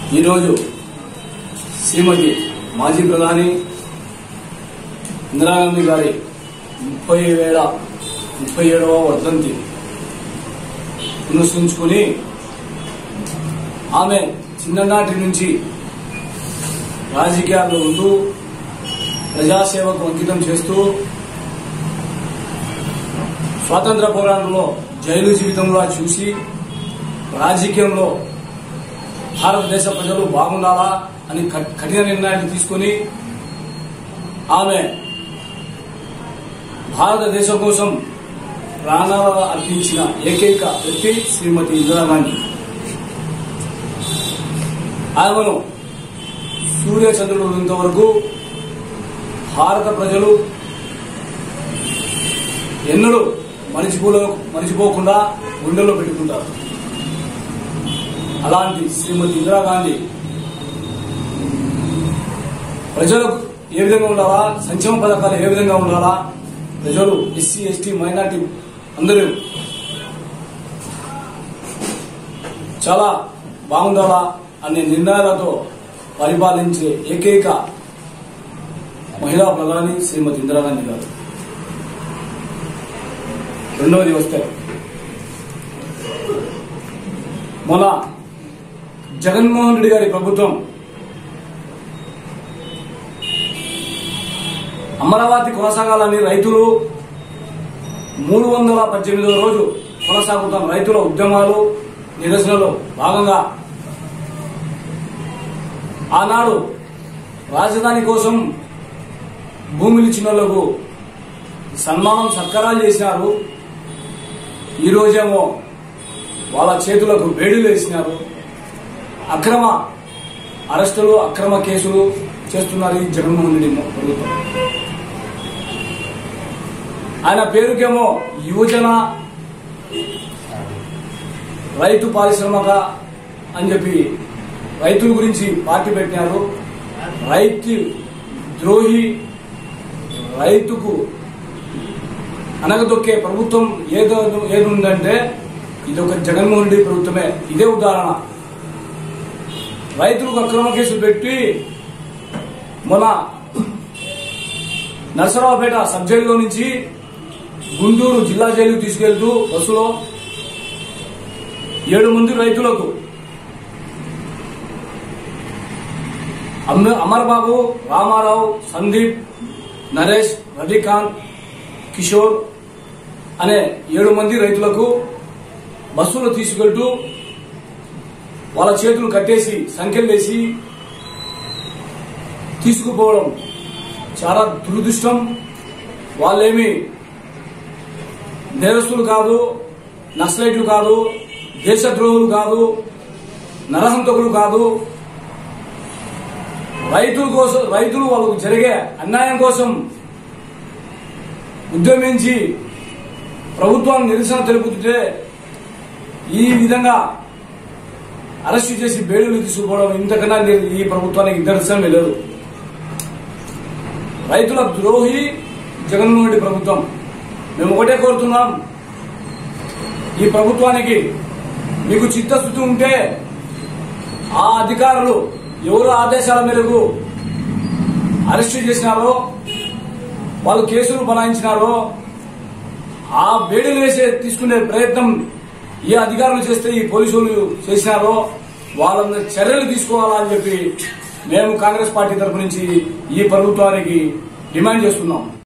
ఈరోజు శ్రీమతి మాజీ ప్రధాని ఇందిరాగాంధీ గారి ముప్పై వేల ముప్పై ఏడవ వర్ధంతి పునస్కరించుకుని ఆమె చిన్ననాటి నుంచి రాజకీయాల్లో ఉంటూ ప్రజాసేవకు అంకితం చేస్తూ స్వాతంత్ర పోరాటంలో జైలు జీవితంలో చూసి రాజకీయంలో భారతదేశ ప్రజలు బాగుండాలా అని కఠ- కఠిన నిర్ణయాలు తీసుకుని ఆమె భారతదేశం కోసం ప్రాణాలు అర్పించిన ఏకైక వ్యక్తి శ్రీమతి ఇందిరాగాంధీ ఆమెను సూర్య చంద్రుడు ఉన్నంత వరకు భారత ప్రజలు ఎన్నడూ మరిచిపోలో మరిచిపోకుండా గుండెల్లో పెట్టుకుంటారు అలాంటి శ్రీమతి ఇందిరాగాంధీ ప్రజలకు ఏ విధంగా ఉండాలా సంక్షేమ పథకాలు ఏ విధంగా ఉండాలా ప్రజలు ఎస్సీ ఎస్టీ మైనార్టీ అందరూ చాలా బాగుండాలా అనే నిర్ణయాలతో పరిపాలించే ఏకైక మహిళా ప్రధాని శ్రీమతి ఇందిరాగాంధీ గారు రెండవది వస్తే మన జగన్మోహన్ రెడ్డి గారి ప్రభుత్వం అమరావతి కొనసాగాలని రైతులు మూడు వందల పద్దెనిమిదవ రోజు కొనసాగుతున్న రైతుల ఉద్యమాలు నిరసనలో భాగంగా ఆనాడు రాజధాని కోసం భూములు ఇచ్చిన వాళ్లకు సన్మానం సత్కారాలు చేసినారు ఈ రోజేమో వాళ్ళ చేతులకు వేడులు వేసినారు అక్రమ అరెస్టులు అక్రమ కేసులు చేస్తున్నారు ఈ జగన్మోహన్ రెడ్డి ప్రభుత్వం ఆయన పేరుకేమో యువజన రైతు పారిశ్రామిక అని చెప్పి రైతుల గురించి పార్టీ పెట్టినారు రైతు ద్రోహి రైతుకు అనగదొక్కే ప్రభుత్వం ఏదో ఏది ఉందంటే ఇది ఒక జగన్మోహన్ రెడ్డి ప్రభుత్వమే ఇదే ఉదాహరణ రైతులకు అక్రమ కేసులు పెట్టి మన నరసరావుపేట సబ్ జైలులో నుంచి గుంటూరు జిల్లా జైలుకు తీసుకెళ్తూ బస్సులో ఏడు మంది రైతులకు అమ్మ- అమర్బాబు రామారావు సందీప్ నరేష్ రవికాంత్ కిషోర్ అనే ఏడు మంది రైతులకు బస్సులో తీసుకెళ్తూ వాళ్ళ చేతులు కట్టేసి సంఖ్యలు వేసి తీసుకుపోవడం చాలా దురదృష్టం వాళ్ళేమి నేరస్తులు కాదు నక్సలైట్లు కాదు దేశద్రోహులు కాదు నరహంతకులు కాదు రైతుల కోసం రైతులు వాళ్ళకు జరిగే అన్యాయం కోసం ఉద్యమించి ప్రభుత్వాన్ని నిరసన తెలుపుతుంటే ఈ విధంగా అరెస్టు చేసి బేడులు తీసుకుపోవడం ఇంతకన్నా నేను ఈ ప్రభుత్వానికి నిదర్శనం లేదు రైతుల ద్రోహి జగన్మోహన్ రెడ్డి ప్రభుత్వం మేము ఒకటే కోరుతున్నాం ఈ ప్రభుత్వానికి మీకు చిత్తశుద్ధి ఉంటే ఆ అధికారులు ఎవరు ఆదేశాల మేరకు అరెస్టు చేసినారో వాళ్ళు కేసులు బనాయించినారో ఆ వేడులు వేసే తీసుకునే ప్రయత్నం ఏ అధికారులు చేస్తే ఈ పోలీసులు చేసినారో వాళ్ళని చర్యలు తీసుకోవాలని చెప్పి మేము కాంగ్రెస్ పార్టీ తరపు నుంచి ఈ ప్రభుత్వానికి డిమాండ్ చేస్తున్నాం